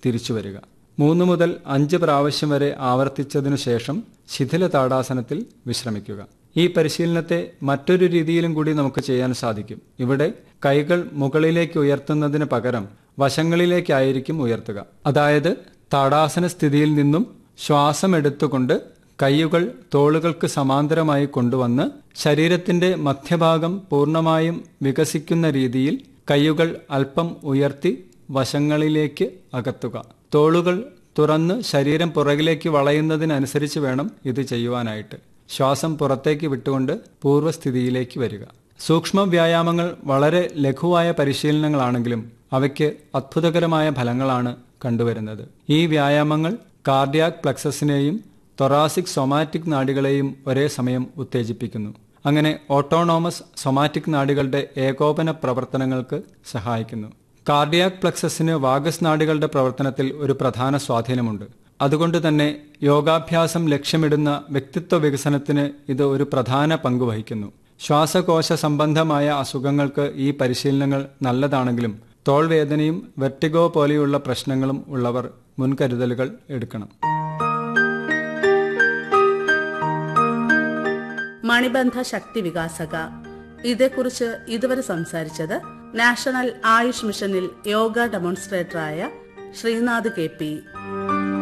തിരിച്ചു വരിക മൂന്ന് മുതൽ അഞ്ച് പ്രാവശ്യം വരെ ആവർത്തിച്ചതിനു ശേഷം ശിഥില താടാസനത്തിൽ വിശ്രമിക്കുക ഈ പരിശീലനത്തെ മറ്റൊരു രീതിയിലും കൂടി നമുക്ക് ചെയ്യാൻ സാധിക്കും ഇവിടെ കൈകൾ മുകളിലേക്ക് ഉയർത്തുന്നതിന് പകരം വശങ്ങളിലേക്കായിരിക്കും ഉയർത്തുക അതായത് താടാസന സ്ഥിതിയിൽ നിന്നും ശ്വാസം എടുത്തുകൊണ്ട് കൈയുകൾ തോളുകൾക്ക് സമാന്തരമായി കൊണ്ടുവന്ന് ശരീരത്തിന്റെ മധ്യഭാഗം പൂർണ്ണമായും വികസിക്കുന്ന രീതിയിൽ കൈയുകൾ അല്പം ഉയർത്തി വശങ്ങളിലേക്ക് അകത്തുക തോളുകൾ തുറന്ന് ശരീരം പുറകിലേക്ക് വളയുന്നതിനനുസരിച്ച് വേണം ഇത് ചെയ്യുവാനായിട്ട് ശ്വാസം പുറത്തേക്ക് വിട്ടുകൊണ്ട് പൂർവ്വസ്ഥിതിയിലേക്ക് വരിക സൂക്ഷ്മ വ്യായാമങ്ങൾ വളരെ ലഘുവായ പരിശീലനങ്ങളാണെങ്കിലും അവയ്ക്ക് അത്ഭുതകരമായ ഫലങ്ങളാണ് കണ്ടുവരുന്നത് ഈ വ്യായാമങ്ങൾ കാർഡിയാക് പ്ലക്സസിനെയും തൊറാസിക് സൊമാറ്റിക് നാഡികളെയും ഒരേ സമയം ഉത്തേജിപ്പിക്കുന്നു അങ്ങനെ ഓട്ടോണോമസ് സൊമാറ്റിക് നാഡികളുടെ ഏകോപന പ്രവർത്തനങ്ങൾക്ക് സഹായിക്കുന്നു കാർഡിയാക് പ്ലക്സസിന് വാഗസ് നാഡികളുടെ പ്രവർത്തനത്തിൽ ഒരു പ്രധാന സ്വാധീനമുണ്ട് അതുകൊണ്ട് തന്നെ യോഗാഭ്യാസം ലക്ഷ്യമിടുന്ന വ്യക്തിത്വ വികസനത്തിന് ഇത് ഒരു പ്രധാന പങ്ക് വഹിക്കുന്നു ശ്വാസകോശ സംബന്ധമായ അസുഖങ്ങൾക്ക് ഈ പരിശീലനങ്ങൾ നല്ലതാണെങ്കിലും തോൾവേദനയും വെർട്ടിഗോ പോലെയുള്ള പ്രശ്നങ്ങളും ഉള്ളവർ മുൻകരുതലുകൾ എടുക്കണം മണിബന്ധ ശക്തി വികാസക ഇതേക്കുറിച്ച് ഇതുവരെ സംസാരിച്ചത് നാഷണൽ ആയുഷ് മിഷനിൽ യോഗ ഡെമോൺസ്ട്രേറ്ററായ ശ്രീനാഥ് കെ പി